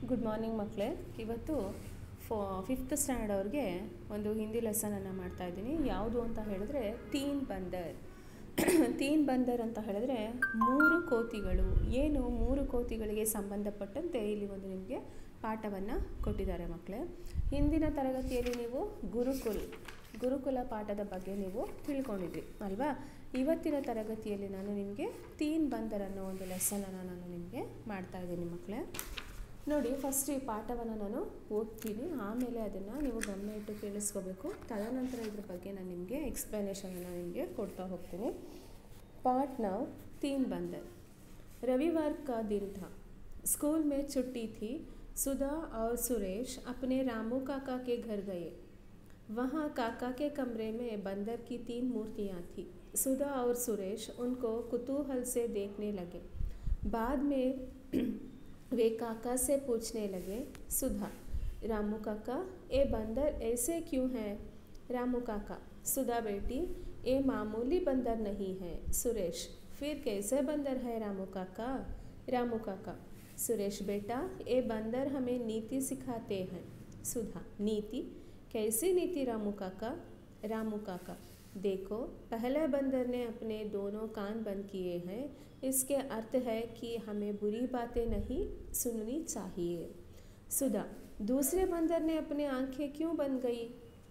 good morning ಮಕ್ಕಳೇ ಇವತ್ತು ಫೋ fifth standard ಅವ್ರಿಗೆ ಒಂದು ಹಿಂದಿ ಲೆಸನನ್ನು ಮಾಡ್ತಾ ಇದ್ದೀನಿ ಯಾವುದು ಅಂತ ಹೇಳಿದ್ರೆ ತೀನ್ ಬಂದರ್ ತೀನ್ ಬಂದರ್ ಅಂತ ಹೇಳಿದ್ರೆ ಮೂರು ಕೋತಿಗಳು ಏನು ಮೂರು ಕೋತಿಗಳಿಗೆ ಸಂಬಂಧಪಟ್ಟಂತೆ ಇಲ್ಲಿ ಒಂದು ನಿಮಗೆ ಪಾಠವನ್ನು ಕೊಟ್ಟಿದ್ದಾರೆ ಮಕ್ಕಳೇ ಹಿಂದಿನ ತರಗತಿಯಲ್ಲಿ ನೀವು ಗುರುಕುಲ್ ಗುರುಕುಲ ಪಾಠದ ಬಗ್ಗೆ ನೀವು ತಿಳ್ಕೊಂಡಿದ್ರಿ ಅಲ್ವಾ ಇವತ್ತಿನ ತರಗತಿಯಲ್ಲಿ ನಾನು ನಿಮಗೆ ತೀನ್ ಬಂದರ್ ಅನ್ನೋ ಒಂದು ಲೆಸನನ್ನು ನಾನು ನಿಮಗೆ ಮಾಡ್ತಾ ಇದ್ದೀನಿ ಮಕ್ಕಳೇ ನೋಡಿ ಫಸ್ಟ್ ಈ ಪಾಠವನ್ನು ನಾನು ಓದ್ತೀನಿ ಆಮೇಲೆ ಅದನ್ನು ನೀವು ಗಮನ ಇಟ್ಟು ಕೇಳಿಸ್ಕೋಬೇಕು ತದನಂತರ ಇದ್ರ ಬಗ್ಗೆ ನಾನು ನಿಮಗೆ ಎಕ್ಸ್ಪ್ಲನೇಷನನ್ನು ನಿಮಗೆ ಕೊಡ್ತಾ ಹೋಗ್ತೀನಿ पार्ट नौ तीन बंदर रविवार का दिन था स्कूल में छुट्टी थी सुधा और सुरेश अपने रामू काका के घर गए वहाँ काका के कमरे में बंदर की तीन मूर्तियाँ थीं सुधा और सुरेश उनको कुतूहल से देखने लगे बाद में वे काका से पूछने लगे सुधा रामू काका ये बंदर ऐसे क्यों हैं रामू काका सुधा बेटी ये मामूली बंदर नहीं है सुरेश फिर कैसे बंदर है रामू काका रामू काका सुरेश बेटा ये बंदर हमें नीति सिखाते हैं सुधा नीति कैसी नीति रामू काका रामू काका देखो पहले बंदर ने अपने दोनों कान बंद किए हैं इसके अर्थ है कि हमें बुरी बातें नहीं सुननी चाहिए सुधा दूसरे बंदर ने अपनी आंखें क्यों बंद गई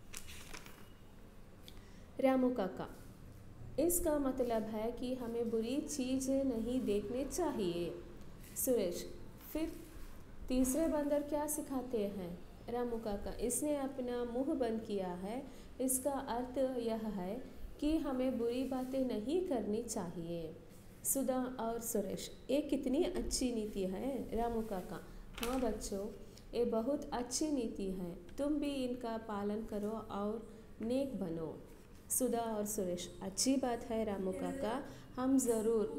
रामू काका इसका मतलब है कि हमें बुरी चीज़ें नहीं देखने चाहिए सुरेश फिर तीसरे बंदर क्या सिखाते हैं रामू काका इसने अपना मुंह बंद किया है इसका अर्थ यह है कि हमें बुरी बातें नहीं करनी चाहिए सुधा और सुरेश ये कितनी अच्छी नीति है रामू काका हाँ बच्चों ये बहुत अच्छी नीति है तुम भी इनका पालन करो और नेक बनो सुधा और सुरेश अच्छी बात है रामू काका हम ज़रूर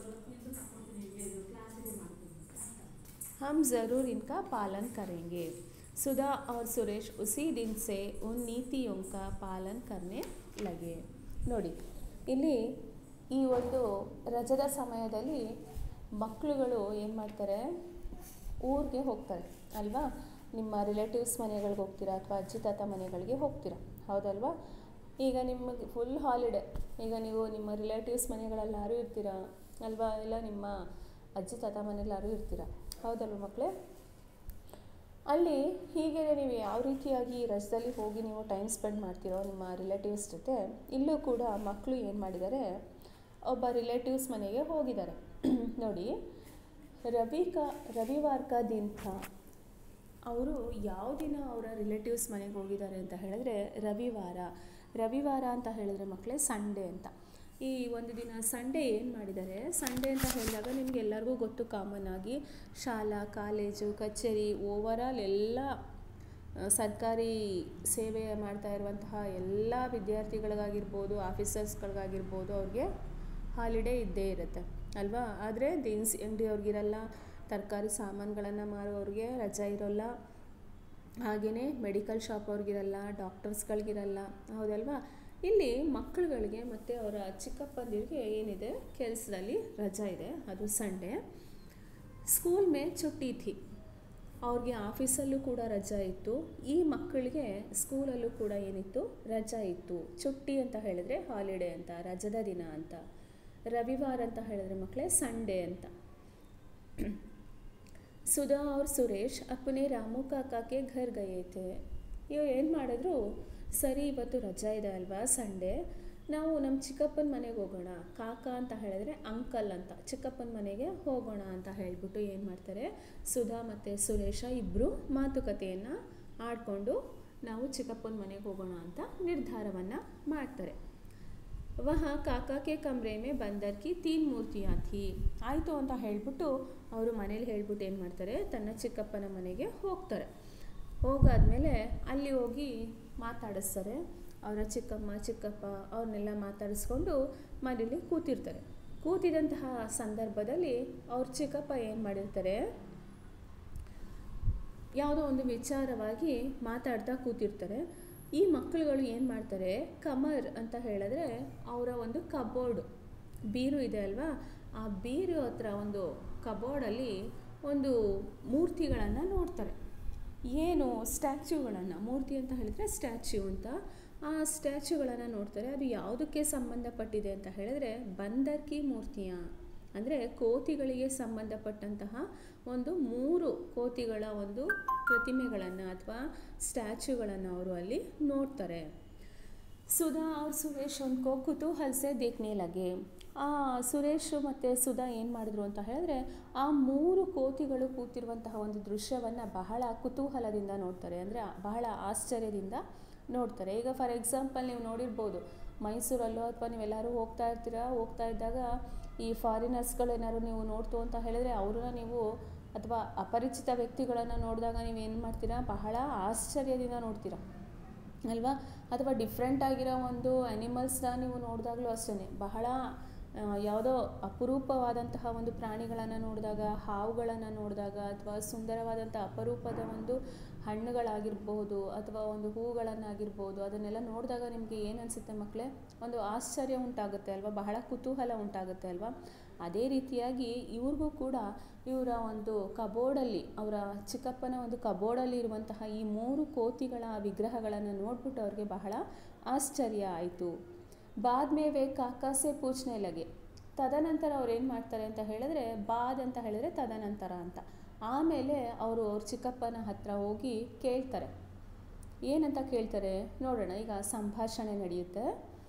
हम ज़रूर इनका पालन करेंगे सुधा और सुरेश उसी दिन से उन नीतियों का पालन करने लगे ನೋಡಿ ಇಲ್ಲಿ ಈ ಒಂದು ರಜದ ಸಮಯದಲ್ಲಿ ಮಕ್ಕಳುಗಳು ಏನು ಮಾಡ್ತಾರೆ ಊರಿಗೆ ಹೋಗ್ತಾರೆ ಅಲ್ವಾ ನಿಮ್ಮ ರಿಲೇಟಿವ್ಸ್ ಮನೆಗಳಿಗೆ ಹೋಗ್ತೀರಾ ಅಥವಾ ಅಜ್ಜಿ ತಾತ ಮನೆಗಳಿಗೆ ಹೋಗ್ತೀರಾ ಹೌದಲ್ವಾ ಈಗ ನಿಮಗೆ ಫುಲ್ ಹಾಲಿಡೇ ಈಗ ನೀವು ನಿಮ್ಮ ರಿಲೇಟಿವ್ಸ್ ಮನೆಗಳಲ್ಲಾರು ಇರ್ತೀರಾ ಅಲ್ವಾ ಇಲ್ಲ ನಿಮ್ಮ ಅಜ್ಜಿ ತಾತ ಮನೆಯಲ್ಲಾರು ಇರ್ತೀರಾ ಹೌದಲ್ವ ಮಕ್ಕಳೇ ಅಲ್ಲಿ ಹೀಗೆ ನೀವು ಯಾವ ರೀತಿಯಾಗಿ ರಜದಲ್ಲಿ ಹೋಗಿ ನೀವು ಟೈಮ್ ಸ್ಪೆಂಡ್ ಮಾಡ್ತೀರೋ ನಿಮ್ಮ ರಿಲೇಟಿವ್ಸ್ ಜೊತೆ ಇಲ್ಲೂ ಕೂಡ ಮಕ್ಕಳು ಏನು ಮಾಡಿದ್ದಾರೆ ಒಬ್ಬ ರಿಲೇಟಿವ್ಸ್ ಮನೆಗೆ ಹೋಗಿದ್ದಾರೆ ನೋಡಿ ರವಿ ಕಾ ರವಿವಾರ ಕಾ ದಿನ ಥಾ ಅವರು ಯಾವ ದಿನ ಅವರ ರಿಲೇಟಿವ್ಸ್ ಮನೆಗೆ ಹೋಗಿದ್ದಾರೆ ಅಂತ ಹೇಳಿದ್ರೆ ರವಿವಾರ ರವಿವಾರ ಅಂತ ಹೇಳಿದ್ರೆ ಮಕ್ಕಳೇ ಸಂಡೇ ಅಂತ ಈ ಒಂದು ದಿನ ಸಂಡೇ ಏನು ಮಾಡಿದ್ದಾರೆ ಸಂಡೇ ಅಂತ ಹೇಳಿದಾಗ ನಿಮ್ಗೆ ಎಲ್ಲರಿಗೂ ಗೊತ್ತು ಕಾಮನ್ ಆಗಿ ಶಾಲಾ ಕಾಲೇಜು ಕಚೇರಿ ಓವರಾಲ್ ಎಲ್ಲ ಸರ್ಕಾರಿ ಸೇವೆ ಮಾಡ್ತಾ ಇರುವಂತಹ ಎಲ್ಲ ವಿದ್ಯಾರ್ಥಿಗಳಿಗಾಗಿರ್ಬೋದು ಆಫೀಸರ್ಸ್ಗಳಿಗಾಗಿರ್ಬೋದು ಅವ್ರಿಗೆ ಹಾಲಿಡೇ ಇದ್ದೇ ಇರುತ್ತೆ ಅಲ್ವಾ ಆದರೆ ದಿನಸಿ ಅಂಗಡಿಯವ್ರಿಗಿರಲ್ಲ ತರಕಾರಿ ಸಾಮಾನುಗಳನ್ನು ಮಾರುವವ್ರಿಗೆ ರಜೆ ಇರೋಲ್ಲ ಹಾಗೆಯೇ ಮೆಡಿಕಲ್ ಶಾಪ್ ಅವ್ರಿಗಿರಲ್ಲ ಡಾಕ್ಟರ್ಸ್ಗಳಿಗಿರಲ್ಲ ಹೌದಲ್ವಾ ಇಲ್ಲಿ ಮಕ್ಕಳುಗಳಿಗೆ ಮತ್ತು ಅವರ ಚಿಕ್ಕಪ್ಪಂದಿರಿಗೆ ಏನಿದೆ ಕೆಲಸದಲ್ಲಿ ರಜಾ ಇದೆ ಅದು ಸಂಡೇ ಸ್ಕೂಲ್ ಮೇ ಚುಟ್ಟಿ ಥಿ ಅವ್ರಿಗೆ ಆಫೀಸಲ್ಲೂ ಕೂಡ ರಜಾ ಇತ್ತು ಈ ಮಕ್ಕಳಿಗೆ ಸ್ಕೂಲಲ್ಲೂ ಕೂಡ ಏನಿತ್ತು ರಜಾ ಇತ್ತು ಚುಟ್ಟಿ ಅಂತ ಹೇಳಿದ್ರೆ ಹಾಲಿಡೇ ಅಂತ ರಜದ ದಿನ ಅಂತ ರವಿವಾರ ಅಂತ ಹೇಳಿದ್ರೆ ಮಕ್ಕಳೇ ಸಂಡೇ ಅಂತ ಸುಧಾ ಅವ್ರ ಸುರೇಶ್ ಅಪ್ಪನೇ ರಾಮು ಕಾಕಾಗೆ ಘರ್ ಗಯೇ ಥೇ ಇವ್ರು ಏನು ಮಾಡಿದ್ರು ಸರಿ ಇವತ್ತು ರಜಾ ಇದೆ ಅಲ್ವಾ ಸಂಡೇ ನಾವು ನಮ್ಮ ಚಿಕ್ಕಪ್ಪನ ಮನೆಗೆ ಹೋಗೋಣ ಕಾಕ ಅಂತ ಹೇಳಿದ್ರೆ ಅಂಕಲ್ ಅಂತ ಚಿಕ್ಕಪ್ಪನ ಮನೆಗೆ ಹೋಗೋಣ ಅಂತ ಹೇಳಿಬಿಟ್ಟು ಏನು ಮಾಡ್ತಾರೆ ಸುಧಾ ಮತ್ತು ಸುರೇಶ ಇಬ್ಬರು ಮಾತುಕತೆಯನ್ನು ಆಡಿಕೊಂಡು ನಾವು ಚಿಕ್ಕಪ್ಪನ ಮನೆಗೆ ಹೋಗೋಣ ಅಂತ ನಿರ್ಧಾರವನ್ನು ಮಾಡ್ತಾರೆ ವಹ ಕಾಕಾಕೆ ಕಮ್ರೆ ಮೇ ಬಂದರ್ ಕಿ ತೀನ್ ಮೂರ್ತಿಯಾ ಥಿ ಆಯಿತು ಅಂತ ಹೇಳಿಬಿಟ್ಟು ಅವರು ಮನೇಲಿ ಹೇಳ್ಬಿಟ್ಟು ಏನು ಮಾಡ್ತಾರೆ ತನ್ನ ಚಿಕ್ಕಪ್ಪನ ಮನೆಗೆ ಹೋಗ್ತಾರೆ ಹೋಗಾದ್ಮೇಲೆ ಅಲ್ಲಿ ಹೋಗಿ ಮಾತಾಡಿಸ್ತಾರೆ ಅವರ ಚಿಕ್ಕಮ್ಮ ಚಿಕ್ಕಪ್ಪ ಅವ್ರನ್ನೆಲ್ಲ ಮಾತಾಡಿಸ್ಕೊಂಡು ಮನೇಲಿ ಕೂತಿರ್ತಾರೆ ಕೂತಿದಂತಹ ಸಂದರ್ಭದಲ್ಲಿ ಅವ್ರ ಚಿಕ್ಕಪ್ಪ ಏನು ಮಾಡಿರ್ತಾರೆ ಯಾವುದೋ ಒಂದು ವಿಚಾರವಾಗಿ ಮಾತಾಡ್ತಾ ಕೂತಿರ್ತಾರೆ ಈ ಮಕ್ಕಳುಗಳು ಏನು ಮಾಡ್ತಾರೆ ಕಮರ್ ಅಂತ ಹೇಳಿದ್ರೆ ಅವರ ಒಂದು ಕಬೋರ್ಡ್ ಬೀರು ಇದೆ ಅಲ್ವಾ ಆ ಬೀರು ಹತ್ರ ಒಂದು ಕಬೋರ್ಡಲ್ಲಿ ಒಂದು ಮೂರ್ತಿಗಳನ್ನು ನೋಡ್ತಾರೆ ಏನು ಸ್ಟ್ಯಾಚ್ಯೂಗಳನ್ನು ಮೂರ್ತಿ ಅಂತ ಹೇಳಿದ್ರೆ ಸ್ಟ್ಯಾಚ್ಯೂ ಅಂತ ಆ ಸ್ಟ್ಯಾಚ್ಯೂಗಳನ್ನು ನೋಡ್ತಾರೆ ಅದು ಯಾವುದಕ್ಕೆ ಸಂಬಂಧಪಟ್ಟಿದೆ ಅಂತ ಹೇಳಿದ್ರೆ ಬಂದರ್ ಕಿ ಮೂರ್ತಿಯ ಅಂದರೆ ಕೋತಿಗಳಿಗೆ ಸಂಬಂಧಪಟ್ಟಂತಹ ಒಂದು ಮೂರು ಕೋತಿಗಳ ಒಂದು ಪ್ರತಿಮೆಗಳನ್ನು ಅಥವಾ ಸ್ಟ್ಯಾಚ್ಯೂಗಳನ್ನು ಅವರು ಅಲ್ಲಿ ನೋಡ್ತಾರೆ ಸುಧಾ ಅವ್ರ ಸುರೇಶ್ ಉನ್ಕೋ ಕುತೂಹಲ್ ಸೆ ದೇಖ್ನೆ ಲಗೆ ಆ ಸುರೇಶ್ ಮತ್ತು ಸುಧಾ ಏನು ಮಾಡಿದ್ರು ಅಂತ ಹೇಳಿದ್ರೆ ಆ ಮೂರು ಕೋತಿಗಳು ಕೂತಿರುವಂತಹ ಒಂದು ದೃಶ್ಯವನ್ನು ಬಹಳ ಕುತೂಹಲದಿಂದ ನೋಡ್ತಾರೆ ಅಂದರೆ ಬಹಳ ಆಶ್ಚರ್ಯದಿಂದ ನೋಡ್ತಾರೆ ಈಗ ಫಾರ್ ಎಕ್ಸಾಂಪಲ್ ನೀವು ನೋಡಿರ್ಬೋದು ಮೈಸೂರಲ್ಲೋ ಅಥವಾ ನೀವೆಲ್ಲರೂ ಹೋಗ್ತಾ ಇರ್ತೀರಾ ಹೋಗ್ತಾ ಇದ್ದಾಗ ಈ ಫಾರಿನರ್ಸ್ಗಳು ಏನಾದ್ರು ನೀವು ನೋಡ್ತು ಅಂತ ಹೇಳಿದ್ರೆ ಅವ್ರನ್ನ ನೀವು ಅಥವಾ ಅಪರಿಚಿತ ವ್ಯಕ್ತಿಗಳನ್ನು ನೋಡಿದಾಗ ನೀವು ಏನು ಮಾಡ್ತೀರಾ ಬಹಳ ಆಶ್ಚರ್ಯದಿಂದ ನೋಡ್ತೀರಾ ಅಲ್ವಾ ಅಥವಾ ಡಿಫ್ರೆಂಟ್ ಆಗಿರೋ ಒಂದು ಆ್ಯನಿಮಲ್ಸ್ನ ನೀವು ನೋಡಿದಾಗಲೂ ಅಷ್ಟೇ ಬಹಳ ಆ, ಯಾವುದೋ ಅಪರೂಪವಾದಂತಹ ಒಂದು ಪ್ರಾಣಿಗಳನ್ನು ನೋಡಿದಾಗ ಹಾವುಗಳನ್ನು ನೋಡಿದಾಗ ಅಥವಾ ಸುಂದರವಾದಂಥ ಅಪರೂಪದ ಒಂದು ಹಣ್ಣುಗಳಾಗಿರ್ಬೋದು ಅಥವಾ ಒಂದು ಹೂಗಳನ್ನಾಗಿರ್ಬೋದು ಅದನ್ನೆಲ್ಲ ನೋಡಿದಾಗ ನಿಮಗೆ ಏನು ಅನಿಸುತ್ತೆ ಮಕ್ಕಳೇ ಒಂದು ಆಶ್ಚರ್ಯ ಉಂಟಾಗುತ್ತೆ ಅಲ್ವಾ ಬಹಳ ಕುತೂಹಲ ಉಂಟಾಗುತ್ತೆ ಅಲ್ವಾ ಅದೇ ರೀತಿಯಾಗಿ ಇವ್ರಿಗೂ ಕೂಡ ಇವರ ಒಂದು ಕಬೋರ್ಡಲ್ಲಿ ಅವರ ಚಿಕ್ಕಪ್ಪನ ಒಂದು ಕಬೋರ್ಡಲ್ಲಿ ಇರುವಂತಹ ಈ ಮೂರು ಕೋತಿಗಳ ವಿಗ್ರಹಗಳನ್ನು ನೋಡ್ಬಿಟ್ಟು ಅವ್ರಿಗೆ ಬಹಳ ಆಶ್ಚರ್ಯ ಆಯಿತು ಬಾದ್ ಮೇ ವೇ ಕಾಕಾಸೆ ಪೂಚ್ನೆ ಲಗೆ ತದನಂತರ ಅವ್ರು ಏನು ಮಾಡ್ತಾರೆ ಅಂತ ಹೇಳಿದ್ರೆ ಬಾದ್ ಅಂತ ಹೇಳಿದ್ರೆ ತದನಂತರ ಅಂತ ಆಮೇಲೆ ಅವರು ಅವ್ರ ಚಿಕ್ಕಪ್ಪನ ಹತ್ರ ಹೋಗಿ ಕೇಳ್ತಾರೆ ಏನಂತ ಕೇಳ್ತಾರೆ ನೋಡೋಣ ಈಗ ಸಂಭಾಷಣೆ ನಡೆಯುತ್ತೆ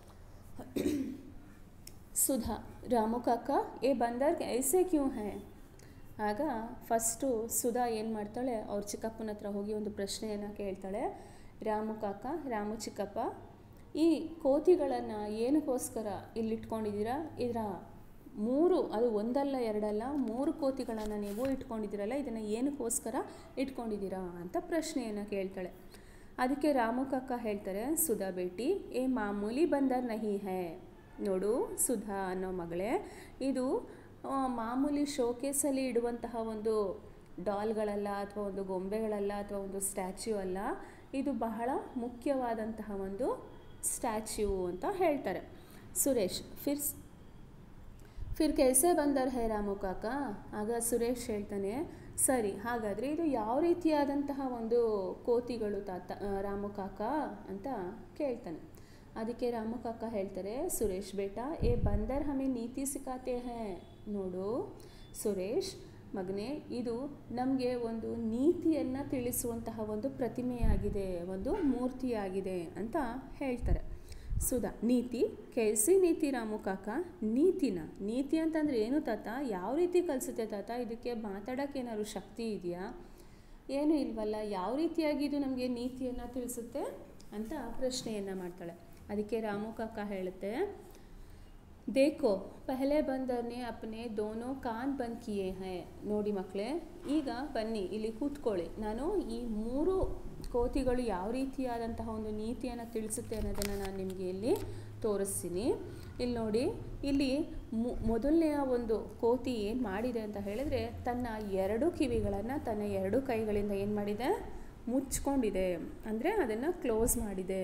ಸುಧಾ ರಾಮು ಕಾಕ ಏ ಬಂದರ್ ಐಸೆ ಕ್ಯೂ ಹೇ ಆಗ ಫಸ್ಟು ಸುಧಾ ಏನು ಮಾಡ್ತಾಳೆ ಅವ್ರ ಚಿಕ್ಕಪ್ಪನ ಹತ್ರ ಹೋಗಿ ಒಂದು ಪ್ರಶ್ನೆಯನ್ನು ಕೇಳ್ತಾಳೆ ರಾಮು ಕಾಕ ರಾಮು ಚಿಕ್ಕಪ್ಪ ಈ ಕೋತಿಗಳನ್ನು ಏನಕ್ಕೋಸ್ಕರ ಇಲ್ಲಿಟ್ಕೊಂಡಿದ್ದೀರಾ ಇದರ ಮೂರು ಅದು ಒಂದಲ್ಲ ಎರಡಲ್ಲ ಮೂರು ಕೋತಿಗಳನ್ನು ನೀವು ಇಟ್ಕೊಂಡಿದ್ದೀರಲ್ಲ ಇದನ್ನು ಏನಕ್ಕೋಸ್ಕರ ಇಟ್ಕೊಂಡಿದ್ದೀರಾ ಅಂತ ಪ್ರಶ್ನೆಯನ್ನು ಕೇಳ್ತಾಳೆ ಅದಕ್ಕೆ ರಾಮು ಕಾಕ ಹೇಳ್ತಾರೆ ಸುಧಾ ಬೇಟಿ ಏ ಮಾಮೂಲಿ ಬಂದರ್ ನಹಿ ಹೇ ನೋಡು ಸುಧಾ ಅನ್ನೋ ಮಗಳೇ ಇದು ಆ, ಮಾಮೂಲಿ ಶೋಕೇಸಲ್ಲಿ ಇಡುವಂತಹ ಒಂದು ಡಾಲ್ಗಳಲ್ಲ ಅಥವಾ ಒಂದು ಗೊಂಬೆಗಳಲ್ಲ ಅಥವಾ ಒಂದು ಸ್ಟ್ಯಾಚ್ಯೂ ಅಲ್ಲ ಇದು ಬಹಳ ಮುಖ್ಯವಾದಂತಹ ಒಂದು ಸ್ಟ್ಯಾಚ್ಯೂ ಅಂತ ಹೇಳ್ತಾರೆ ಸುರೇಶ್ ಫಿರ್ಸ್ ಫಿರ್ ಕೈಸೆ ಬಂದರ್ ಹೇ ರಾಮು ಕಾಕ ಆಗ ಸುರೇಶ್ ಹೇಳ್ತಾನೆ ಸರಿ ಹಾಗಾದರೆ ಇದು ಯಾವ ರೀತಿಯಾದಂತಹ ಒಂದು ಕೋತಿಗಳು ತಾತ ಆ, ರಾಮು ಕಾಕ ಅಂತ ಕೇಳ್ತಾನೆ ಅದಕ್ಕೆ ರಾಮು ಕಾಕ ಹೇಳ್ತಾರೆ ಸುರೇಶ್ ಬೇಟ ಏ ಬಂದರ್ ಹಮೆ ನೀತಿ ಸಿಕ್ಕಾತೆ ಹೇ ನೋಡು ಸುರೇಶ್ ಮಗನೇ ಇದು ನಮಗೆ ಒಂದು ನೀತಿಯನ್ನು ತಿಳಿಸುವಂತಹ ಒಂದು ಪ್ರತಿಮೆಯಾಗಿದೆ ಒಂದು ಮೂರ್ತಿಯಾಗಿದೆ ಅಂತ ಹೇಳ್ತಾರೆ ಸುಧಾ ನೀತಿ ಕೆಲ್ಸಿ ನೀತಿ ರಾಮು ಕಾಕ ನೀತಿನ ನೀತಿ ಅಂತಂದ್ರೆ ಏನು ತಾತ ಯಾವ ರೀತಿ ಕಲಿಸುತ್ತೆ ತಾತ ಇದಕ್ಕೆ ಮಾತಾಡೋಕ್ಕೆ ಏನಾದ್ರು ಶಕ್ತಿ ಇದೆಯಾ ಏನು ಇಲ್ವಲ್ಲ ಯಾವ ರೀತಿಯಾಗಿ ಇದು ನಮಗೆ ನೀತಿಯನ್ನು ತಿಳಿಸುತ್ತೆ ಅಂತ ಪ್ರಶ್ನೆಯನ್ನು ಮಾಡ್ತಾಳೆ ಅದಕ್ಕೆ ರಾಮು ಕಾಕ ಹೇಳುತ್ತೆ ದೇಖೋ ಪಹಲೆ ಬಂದರ್ನೆ ಅಪ್ನೆ ದೋನೋ ಕಾನ್ ಬಂದ್ ಕಿಯೇ ಹೇ ನೋಡಿ ಮಕ್ಕಳೇ ಈಗ ಬನ್ನಿ ಇಲ್ಲಿ ಕೂತ್ಕೊಳ್ಳಿ ನಾನು ಈ ಮೂರು ಕೋತಿಗಳು ಯಾವ ರೀತಿಯಾದಂತಹ ಒಂದು ನೀತಿಯನ್ನು ತಿಳಿಸುತ್ತೆ ಅನ್ನೋದನ್ನು ನಾನು ನಿಮಗೆ ಇಲ್ಲಿ ತೋರಿಸ್ತೀನಿ ಇಲ್ಲಿ ನೋಡಿ ಇಲ್ಲಿ ಮು ಮೊದಲನೆಯ ಒಂದು ಕೋತಿ ಏನು ಮಾಡಿದೆ ಅಂತ ಹೇಳಿದ್ರೆ ತನ್ನ ಎರಡು ಕಿವಿಗಳನ್ನು ತನ್ನ ಎರಡು ಕೈಗಳಿಂದ ಏನು ಮಾಡಿದೆ ಮುಚ್ಕೊಂಡಿದೆ ಅಂದರೆ ಅದನ್ನು ಕ್ಲೋಸ್ ಮಾಡಿದೆ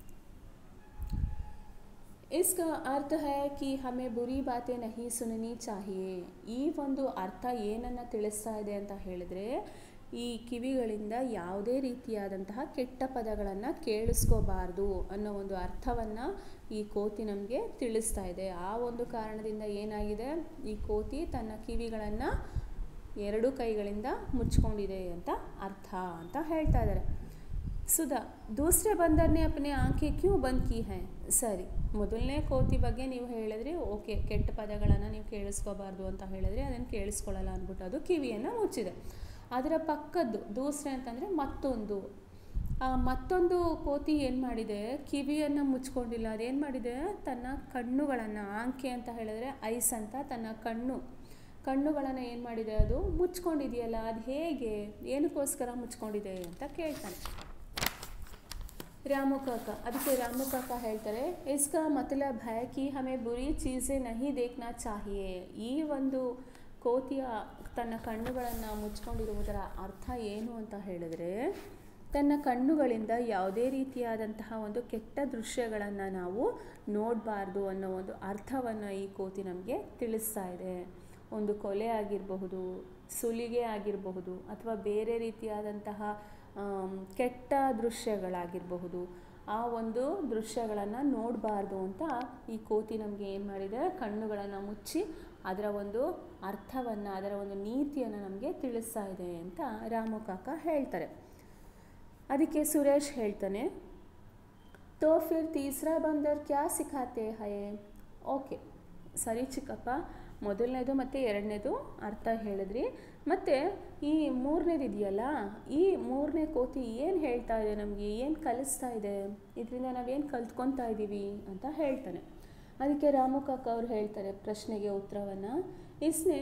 इसका अर्थ है कि हमें बुरी बातें नहीं सुननी चाहिए ಈ ಒಂದು ಅರ್ಥ ಏನನ್ನು ತಿಳಿಸ್ತಾ ಇದೆ ಅಂತ ಹೇಳಿದ್ರೆ ಈ ಕಿವಿಗಳಿಂದ ಯಾವುದೇ ರೀತಿಯಾದಂತಹ ಕೆಟ್ಟ ಪದಗಳನ್ನು ಕೇಳಿಸ್ಕೋಬಾರ್ದು ಅನ್ನೋ ಒಂದು ಅರ್ಥವನ್ನು ಈ ಕೋತಿ ನಮಗೆ ತಿಳಿಸ್ತಾ ಇದೆ ಆ ಒಂದು ಕಾರಣದಿಂದ ಏನಾಗಿದೆ ಈ ಕೋತಿ ತನ್ನ ಕಿವಿಗಳನ್ನು ಎರಡು ಕೈಗಳಿಂದ ಮುಚ್ಕೊಂಡಿದೆ ಅಂತ ಅರ್ಥ ಅಂತ ಹೇಳ್ತಾ ಇದ್ದಾರೆ ಸುಧಾ ದೂಸರೆ ಬಂದರ್ನೆ ಅಪ್ನೆ ಆಂಖೆ ಕ್ಯೂ ಬಂದ್ ಕಿ ಹೈ ಸರಿ ಮೊದಲನೇ ಕೋತಿ ಬಗ್ಗೆ ನೀವು ಹೇಳಿದ್ರಿ ಓಕೆ ಕೆಟ್ಟ ಪದಗಳನ್ನು ನೀವು ಕೇಳಿಸ್ಕೋಬಾರ್ದು ಅಂತ ಹೇಳಿದ್ರೆ ಅದನ್ನು ಕೇಳಿಸ್ಕೊಳ್ಳಲ್ಲ ಅಂದ್ಬಿಟ್ಟು ಅದು ಕಿವಿಯನ್ನು ಮುಚ್ಚಿದೆ ಅದರ ಪಕ್ಕದ್ದು ದೂಸರೆ ಅಂತಂದರೆ ಮತ್ತೊಂದು ಆ ಮತ್ತೊಂದು ಕೋತಿ ಏನು ಮಾಡಿದೆ ಕಿವಿಯನ್ನು ಮುಚ್ಕೊಂಡಿಲ್ಲ ಅದೇನು ಮಾಡಿದೆ ತನ್ನ ಕಣ್ಣುಗಳನ್ನು ಆಂಕೆ ಅಂತ ಹೇಳಿದ್ರೆ ಐಸ್ ಅಂತ ತನ್ನ ಕಣ್ಣು ಕಣ್ಣುಗಳನ್ನು ಏನು ಮಾಡಿದೆ ಅದು ಮುಚ್ಕೊಂಡಿದೆಯಲ್ಲ ಅದು ಹೇಗೆ ಏನಕ್ಕೋಸ್ಕರ ಮುಚ್ಕೊಂಡಿದೆ ಅಂತ ಕೇಳ್ತಾನೆ ರಾಮು ಕಾಕ ಅದಕ್ಕೆ ರಾಮು ಕಾಕ ಹೇಳ್ತಾರೆ ಇಸ್ಕಾ ಮತಲಬ್ ಹೈ ಕಿ ಹಮೆ ಬುರಿ ಚೀಸೆ ನಹಿ ದೇಖ್ನಾ ಚಾಹಿಯೇ ಈ ಒಂದು ಕೋತಿಯ ತನ್ನ ಕಣ್ಣುಗಳನ್ನು ಮುಚ್ಕೊಂಡಿರುವುದರ ಅರ್ಥ ಏನು ಅಂತ ಹೇಳಿದ್ರೆ ತನ್ನ ಕಣ್ಣುಗಳಿಂದ ಯಾವುದೇ ರೀತಿಯಾದಂತಹ ಒಂದು ಕೆಟ್ಟ ದೃಶ್ಯಗಳನ್ನು ನಾವು ನೋಡಬಾರ್ದು ಅನ್ನೋ ಒಂದು ಅರ್ಥವನ್ನು ಈ ಕೋತಿ ನಮಗೆ ತಿಳಿಸ್ತಾ ಇದೆ ಒಂದು ಕೊಲೆ ಆಗಿರಬಹುದು ಸುಲಿಗೆ ಆಗಿರಬಹುದು ಅಥವಾ ಬೇರೆ ರೀತಿಯಾದಂತಹ ಆಮ್, ಕೆಟ್ಟ ದೃಶ್ಯಗಳಾಗಿರಬಹುದು ಆ ಒಂದು ದೃಶ್ಯಗಳನ್ನು ನೋಡಬಾರ್ದು ಅಂತ ಈ ಕೋತಿ ನಮಗೆ ಏನು ಮಾಡಿದೆ ಕಣ್ಣುಗಳನ್ನು ಮುಚ್ಚಿ ಅದರ ಒಂದು ಅರ್ಥವನ್ನು ಅದರ ಒಂದು ನೀತಿಯನ್ನು ನಮಗೆ ತಿಳಿಸ್ತಾ ಇದೆ ಅಂತ ರಾಮು ಕಾಕ ಹೇಳ್ತಾರೆ ಅದಕ್ಕೆ ಸುರೇಶ್ ಹೇಳ್ತಾನೆ ತೋ ಫಿರ್ ತೀಸ್ರಾ ಬಂದರ್ ಕ್ಯಾ ಸಿಖಾತೆ ಹೈ ಓಕೆ ಸರಿ ಚಿಕ್ಕಪ್ಪ ಮೊದಲನೇದು ಮತ್ತು ಎರಡನೇದು ಅರ್ಥ ಹೇಳಿದ್ರಿ ಮತ್ತು ಈ ಮೂರನೇದು ಇದೆಯಲ್ಲ ಈ ಮೂರನೇ ಕೋತಿ ಏನು ಹೇಳ್ತಾ ಇದೆ ನಮಗೆ ಏನು ಕಲಿಸ್ತಾ ಇದೆ ಇದರಿಂದ ನಾವೇನು ಕಲ್ತ್ಕೊತಾ ಇದ್ದೀವಿ ಅಂತ ಹೇಳ್ತಾನೆ ಅದಕ್ಕೆ ರಾಮು ಕಾಕ ಅವ್ರು ಹೇಳ್ತಾರೆ ಪ್ರಶ್ನೆಗೆ ಉತ್ತರವನ್ನು ಇಸ್ನೆ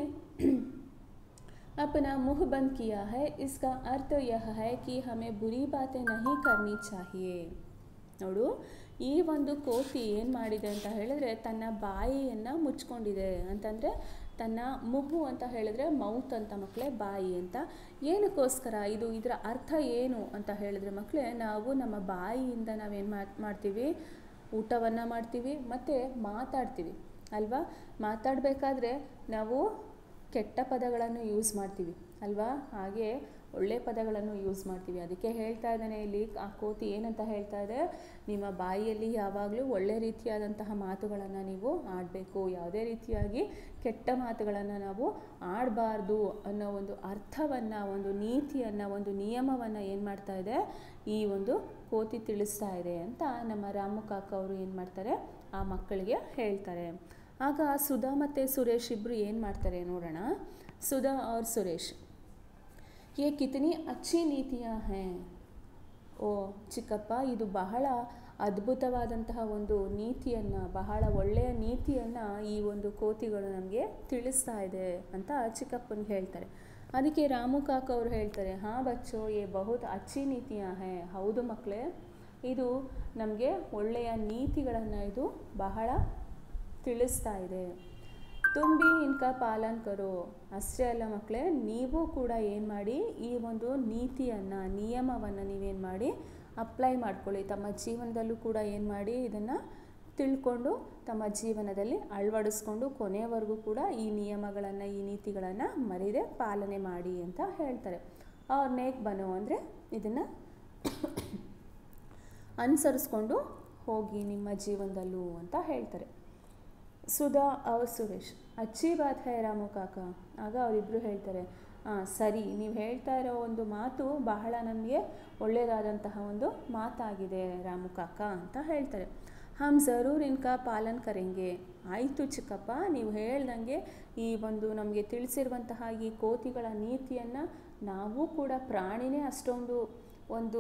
अपना मुंह बंद किया है इसका अर्थ यह है कि हमें बुरी बातें नहीं करनी चाहिए ನೋಡು ಈ ಒಂದು ಕೋತಿ ಏನು ಮಾಡಿದೆ ಅಂತ ಹೇಳಿದ್ರೆ ತನ್ನ ಬಾಯಿಯನ್ನು ಮುಚ್ಕೊಂಡಿದೆ ಅಂತಂದರೆ ತನ್ನ ಮುಹು ಅಂತ ಹೇಳಿದ್ರೆ ಮೌತ್ ಅಂತ ಮಕ್ಕಳೇ ಬಾಯಿ ಅಂತ ಏನಕ್ಕೋಸ್ಕರ ಇದು ಇದರ ಅರ್ಥ ಏನು ಅಂತ ಹೇಳಿದ್ರೆ ಮಕ್ಕಳೇ ನಾವು ನಮ್ಮ ಬಾಯಿಯಿಂದ ನಾವೇನು ಮಾಡ್ತೀವಿ ಊಟವನ್ನು ಮಾಡ್ತೀವಿ ಮತ್ತು ಮಾತಾಡ್ತೀವಿ ಅಲ್ವಾ ಮಾತಾಡಬೇಕಾದ್ರೆ ನಾವು ಕೆಟ್ಟ ಪದಗಳನ್ನು ಯೂಸ್ ಮಾಡ್ತೀವಿ ಅಲ್ವಾ ಹಾಗೆ ಒಳ್ಳೆ ಪದಗಳನ್ನು ಯೂಸ್ ಮಾಡ್ತೀವಿ ಅದಕ್ಕೆ ಹೇಳ್ತಾ ಇದ್ದಾನೆ ಇಲ್ಲಿ ಆ ಕೋತಿ ಏನಂತ ಹೇಳ್ತಾ ಇದೆ ನಿಮ್ಮ ಬಾಯಿಯಲ್ಲಿ ಯಾವಾಗಲೂ ಒಳ್ಳೆ ರೀತಿಯಾದಂತಹ ಮಾತುಗಳನ್ನು ನೀವು ಆಡಬೇಕು ಯಾವುದೇ ರೀತಿಯಾಗಿ ಕೆಟ್ಟ ಮಾತುಗಳನ್ನು ನಾವು ಆಡಬಾರ್ದು ಅನ್ನೋ ಒಂದು ಅರ್ಥವನ್ನು ಒಂದು ನೀತಿಯನ್ನು ಒಂದು ನಿಯಮವನ್ನು ಏನು ಮಾಡ್ತಾ ಇದೆ ಈ ಒಂದು ಕೋತಿ ತಿಳಿಸ್ತಾ ಇದೆ ಅಂತ ನಮ್ಮ ರಾಮು ಕಾಕ ಅವರು ಏನು ಮಾಡ್ತಾರೆ ಆ ಮಕ್ಕಳಿಗೆ ಹೇಳ್ತಾರೆ ಆಗ ಸುಧಾ ಮತ್ತು ಸುರೇಶ್ ಇಬ್ಬರು ಏನು ಮಾಡ್ತಾರೆ ನೋಡೋಣ ಸುಧಾ ಅವ್ರ ಸುರೇಶ್ ये कितनी अच्छी ನೀತಿಯಾ ಹೇ ಓ ಚಿಕ್ಕಪ್ಪ ಇದು ಬಹಳ ಅದ್ಭುತವಾದಂತಹ ಒಂದು ನೀತಿಯನ್ನು ಬಹಳ ಒಳ್ಳೆಯ ನೀತಿಯನ್ನು ಈ ಒಂದು ಕೋತಿಗಳು ನಮಗೆ ತಿಳಿಸ್ತಾ ಇದೆ ಅಂತ ಚಿಕ್ಕಪ್ಪನಿಗೆ ಹೇಳ್ತಾರೆ ಅದಕ್ಕೆ ರಾಮು ಕಾಕ ಅವರು ಹೇಳ್ತಾರೆ ಹಾಂ ಬಚ್ಚೋ ಏ ಬಹುತ್ ಅಚ್ಚಿ ನೀತಿಯಾ ಹೇ ಹೌದು ಮಕ್ಕಳೇ ಇದು ನಮಗೆ ಒಳ್ಳೆಯ ನೀತಿಗಳನ್ನು ಇದು ಬಹಳ ತಿಳಿಸ್ತಾ ಇದೆ ತುಂಬಿ ಇನ್ಕ ಪಾಲನ್ ಕರೋ ಅಷ್ಟೇ ಅಲ್ಲ ಮಕ್ಕಳೇ ನೀವು ಕೂಡ ಏನು ಮಾಡಿ ಈ ಒಂದು ನೀತಿಯನ್ನು ನಿಯಮವನ್ನು ನೀವೇನು ಮಾಡಿ ಅಪ್ಲೈ ಮಾಡ್ಕೊಳ್ಳಿ ತಮ್ಮ ಜೀವನದಲ್ಲೂ ಕೂಡ ಏನು ಮಾಡಿ ಇದನ್ನು ತಿಳ್ಕೊಂಡು ತಮ್ಮ ಜೀವನದಲ್ಲಿ ಅಳವಡಿಸ್ಕೊಂಡು ಕೊನೆಯವರೆಗೂ ಕೂಡ ಈ ನಿಯಮಗಳನ್ನು ಈ ನೀತಿಗಳನ್ನು ಮರೀದೆ ಪಾಲನೆ ಮಾಡಿ ಅಂತ ಹೇಳ್ತಾರೆ ಅವ್ರ ನೇಕ್ ಬನೋ ಅಂದರೆ ಇದನ್ನು ಅನುಸರಿಸ್ಕೊಂಡು ಹೋಗಿ ನಿಮ್ಮ ಜೀವನದಲ್ಲೂ ಅಂತ ಹೇಳ್ತಾರೆ ಸುಧಾ ಅವ್ರ ಸುರೇಶ್ ಅಚ್ಚಿ ಬಾತ್ ಹೈ ರಾಮು ಕಾಕ ಆಗ ಅವರಿಬ್ಬರು ಹೇಳ್ತಾರೆ ಹಾಂ ಸರಿ ನೀವು ಹೇಳ್ತಾ ಇರೋ ಒಂದು ಮಾತು ಬಹಳ ನಮಗೆ ಒಳ್ಳೆಯದಾದಂತಹ ಒಂದು ಮಾತಾಗಿದೆ ರಾಮು ಕಾಕ ಅಂತ ಹೇಳ್ತಾರೆ ಹಮ್ ಜರೂರ್ ಇನ್ಕ ಪಾಲನ್ ಕರೆಂಗೆ ಆಯಿತು ಚಿಕ್ಕಪ್ಪ ನೀವು ಹೇಳ್ದಂಗೆ ಈ ಒಂದು ನಮಗೆ ತಿಳಿಸಿರುವಂತಹ ಈ ಕೋತಿಗಳ ನೀತಿಯನ್ನು ನಾವು ಕೂಡ ಪ್ರಾಣಿನೇ ಅಷ್ಟೊಂದು ಒಂದು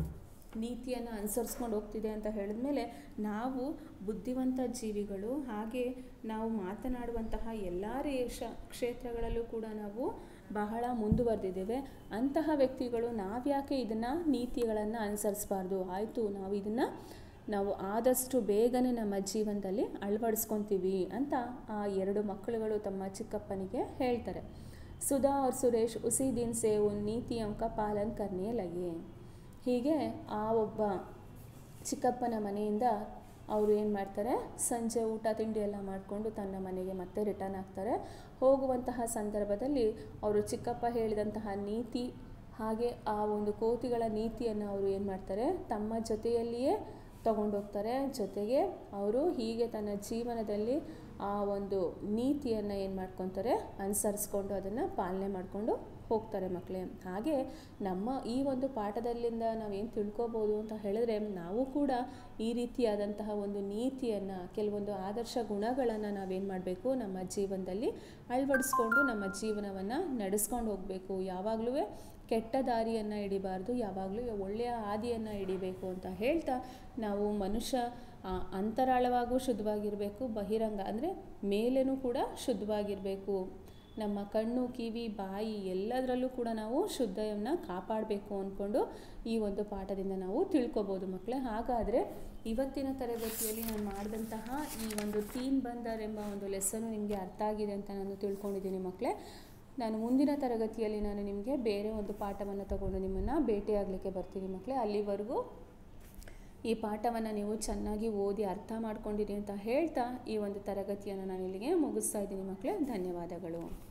ನೀತಿಯನ್ನು ಅನುಸರಿಸ್ಕೊಂಡು ಹೋಗ್ತಿದೆ ಅಂತ ಹೇಳಿದ್ಮೇಲೆ ನಾವು ಬುದ್ಧಿವಂತ ಜೀವಿಗಳು ಹಾಗೆ ನಾವು ಮಾತನಾಡುವಂತಹ ಎಲ್ಲ ರೇಷ ಕ್ಷೇತ್ರಗಳಲ್ಲೂ ಕೂಡ ನಾವು ಬಹಳ ಮುಂದುವರೆದಿದ್ದೇವೆ ಅಂತಹ ವ್ಯಕ್ತಿಗಳು ನಾವ್ಯಾಕೆ ಇದನ್ನು ನೀತಿಗಳನ್ನು ಅನುಸರಿಸಬಾರ್ದು ಆಯಿತು ನಾವು ಇದನ್ನು ನಾವು ಆದಷ್ಟು ಬೇಗನೆ ನಮ್ಮ ಜೀವನದಲ್ಲಿ ಅಳವಡಿಸ್ಕೊತೀವಿ ಅಂತ ಆ ಎರಡು ಮಕ್ಕಳುಗಳು ತಮ್ಮ ಚಿಕ್ಕಪ್ಪನಿಗೆ ಹೇಳ್ತಾರೆ ಸುಧಾ ಅವ್ರ ಸುರೇಶ್ ಉಸಿ ದಿನ ಸೇ ಉನ್ ನೀತಿಯಂ ಕಾ ಪಾಲನ್ ಕರ್ನೇ ಲಗೆ ಹೀಗೆ ಆ ಒಬ್ಬ ಚಿಕ್ಕಪ್ಪನ ಮನೆಯಿಂದ ಅವರು ಏನು ಮಾಡ್ತಾರೆ ಸಂಜೆ ಊಟ ತಿಂಡಿ ಎಲ್ಲ ಮಾಡಿಕೊಂಡು ತನ್ನ ಮನೆಗೆ ಮತ್ತೆ ರಿಟರ್ನ್ ಆಗ್ತಾರೆ ಹೋಗುವಂತಹ ಸಂದರ್ಭದಲ್ಲಿ ಅವರು ಚಿಕ್ಕಪ್ಪ ಹೇಳಿದಂತಹ ನೀತಿ ಹಾಗೆ ಆ ಒಂದು ಕೋತಿಗಳ ನೀತಿಯನ್ನು ಅವರು ಏನು ಮಾಡ್ತಾರೆ ತಮ್ಮ ಜೊತೆಯಲ್ಲಿಯೇ ತಗೊಂಡೋಗ್ತಾರೆ ಜೊತೆಗೆ ಅವರು ಹೀಗೆ ತನ್ನ ಜೀವನದಲ್ಲಿ ಆ ಒಂದು ನೀತಿಯನ್ನು ಏನು ಮಾಡ್ಕೊತಾರೆ ಅನುಸರಿಸ್ಕೊಂಡು ಅದನ್ನು ಪಾಲನೆ ಮಾಡಿಕೊಂಡು ಹೋಗ್ತಾರೆ ಮಕ್ಕಳೇ ಹಾಗೆ ನಮ್ಮ ಈ ಒಂದು ಪಾಠದಲ್ಲಿಂದ ನಾವೇನು ತಿಳ್ಕೊಬೋದು ಅಂತ ಹೇಳಿದ್ರೆ ನಾವು ಕೂಡ ಈ ರೀತಿಯಾದಂತಹ ಒಂದು ನೀತಿಯನ್ನು ಕೆಲವೊಂದು ಆದರ್ಶ ಗುಣಗಳನ್ನು ನಾವೇನು ಮಾಡಬೇಕು ನಮ್ಮ ಜೀವನದಲ್ಲಿ ಅಳವಡಿಸ್ಕೊಂಡು ನಮ್ಮ ಜೀವನವನ್ನು ನಡೆಸ್ಕೊಂಡು ಹೋಗಬೇಕು ಯಾವಾಗಲೂ ಕೆಟ್ಟ ದಾರಿಯನ್ನು ಹಿಡಿಬಾರ್ದು ಯಾವಾಗಲೂ ಒಳ್ಳೆಯ ಹಾದಿಯನ್ನು ಹಿಡಿಬೇಕು ಅಂತ ಹೇಳ್ತಾ ನಾವು ಮನುಷ್ಯ ಆ, ಅಂತರಾಳವಾಗೂ ಶುದ್ಧವಾಗಿರಬೇಕು ಬಹಿರಂಗ ಅಂದರೆ ಮೇಲೇನೂ ಕೂಡ ಶುದ್ಧವಾಗಿರಬೇಕು ನಮ್ಮ ಕಣ್ಣು ಕಿವಿ ಬಾಯಿ ಎಲ್ಲದರಲ್ಲೂ ಕೂಡ ನಾವು ಶುದ್ಧವನ್ನು ಕಾಪಾಡಬೇಕು ಅಂದ್ಕೊಂಡು ಈ ಒಂದು ಪಾಠದಿಂದ ನಾವು ತಿಳ್ಕೊಬೋದು ಮಕ್ಕಳೇ ಹಾಗಾದರೆ ಇವತ್ತಿನ ತರಗತಿಯಲ್ಲಿ ನಾನು ಮಾಡಿದಂತಹ ಈ ಒಂದು ತೀನ್ ಬಂದರ್ ಎಂಬ ಒಂದು ಲೆಸನ್ನು ನಿಮಗೆ ಅರ್ಥ ಆಗಿದೆ ಅಂತ ನಾನು ತಿಳ್ಕೊಂಡಿದ್ದೀನಿ ಮಕ್ಕಳೇ ನಾನು ಮುಂದಿನ ತರಗತಿಯಲ್ಲಿ ನಾನು ನಿಮಗೆ ಬೇರೆ ಒಂದು ಪಾಠವನ್ನು ತಗೊಂಡು ನಿಮ್ಮನ್ನು ಭೇಟಿಯಾಗಲಿಕ್ಕೆ ಬರ್ತೀನಿ ಮಕ್ಕಳೇ ಅಲ್ಲಿವರೆಗೂ ಈ ಪಾಠವನ್ನು ನೀವು ಚೆನ್ನಾಗಿ ಓದಿ ಅರ್ಥ ಮಾಡ್ಕೊಂಡಿರಿ ಅಂತ ಹೇಳ್ತಾ ಈ ಒಂದು ತರಗತಿಯನ್ನು ನಾನು ಇಲ್ಲಿಗೆ ಮುಗಿಸ್ತಾ ಇದ್ದೀನಿ ಮಕ್ಕಳೇ ಧನ್ಯವಾದಗಳು